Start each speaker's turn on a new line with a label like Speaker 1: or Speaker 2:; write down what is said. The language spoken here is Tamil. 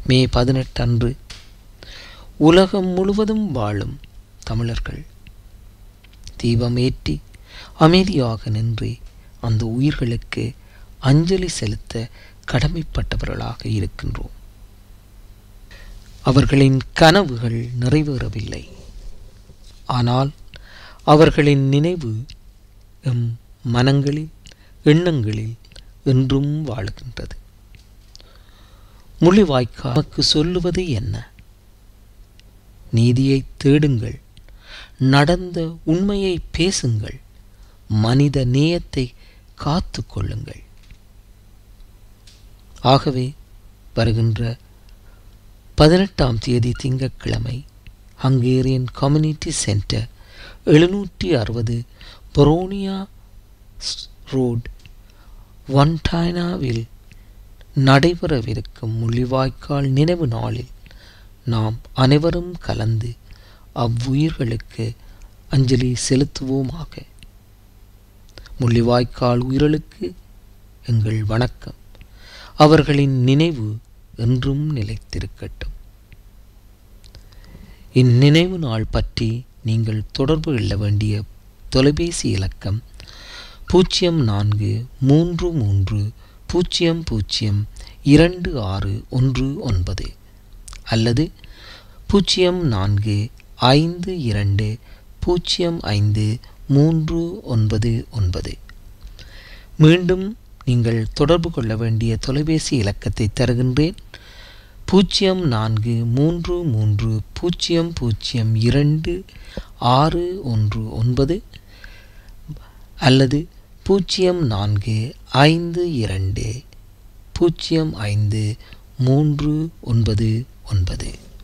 Speaker 1: மே பதினெட்டு அன்று உலகம் முழுவதும் வாழும் தமிழர்கள் தீபம் ஏற்றி அமைதியாக நின்று அந்த உயிர்களுக்கு அஞ்சலி செலுத்த கடமைப்பட்டவர்களாக இருக்கின்றோம் அவர்களின் கனவுகள் நிறைவேறவில்லை ஆனால் அவர்களின் நினைவு எம் மனங்களில் எண்ணங்களில் என்றும் வாழுகின்றது முள்ளிவாய்க்கா நமக்கு சொல்லுவது என்ன நீதியை தேடுங்கள் நடந்த உண்மையை பேசுங்கள் மனித நேயத்தை காத்து கொள்ளுங்கள் ஆகவே வருகின்ற பதினெட்டாம் தேதி திங்கட்கிழமை ஹங்கேரியன் கம்யூனிட்டி சென்டர் எழுநூற்றி அறுபது பொரோனியா ரோட் ஒன்டைனாவில் நடைபெறவிருக்கும் முள்ளிவாய்க்கால் நினைவு நாளில் நாம் அனைவரும் கலந்து அவ்வுயிர்களுக்கு அஞ்சலி செலுத்துவோமாக முள்ளிவாய்க்கால் உயிர்களுக்கு எங்கள் வணக்கம் அவர்களின் நினைவு என்றும் நிலைத்திருக்கட்டும் இந்நினைவு நாள் பற்றி நீங்கள் தொடர்பு கொள்ள வேண்டிய தொலைபேசி இலக்கம் பூஜ்ஜியம் நான்கு மூன்று மூன்று பூஜ்ஜியம் பூஜ்ஜியம் இரண்டு ஆறு ஒன்று ஒன்பது அல்லது பூஜ்ஜியம் நான்கு ஐந்து இரண்டு பூஜ்ஜியம் ஐந்து மூன்று ஒன்பது ஒன்பது மீண்டும் நீங்கள் தொடர்பு கொள்ள வேண்டிய தொலைபேசி இலக்கத்தை தருகின்றேன் பூஜ்ஜியம் நான்கு மூன்று மூன்று பூஜ்ஜியம் பூஜ்ஜியம் இரண்டு ஆறு ஒன்று ஒன்பது அல்லது பூஜ்ஜியம் நான்கு ஐந்து இரண்டு பூஜ்ஜியம் ஐந்து மூன்று ஒன்பது ஒன்பது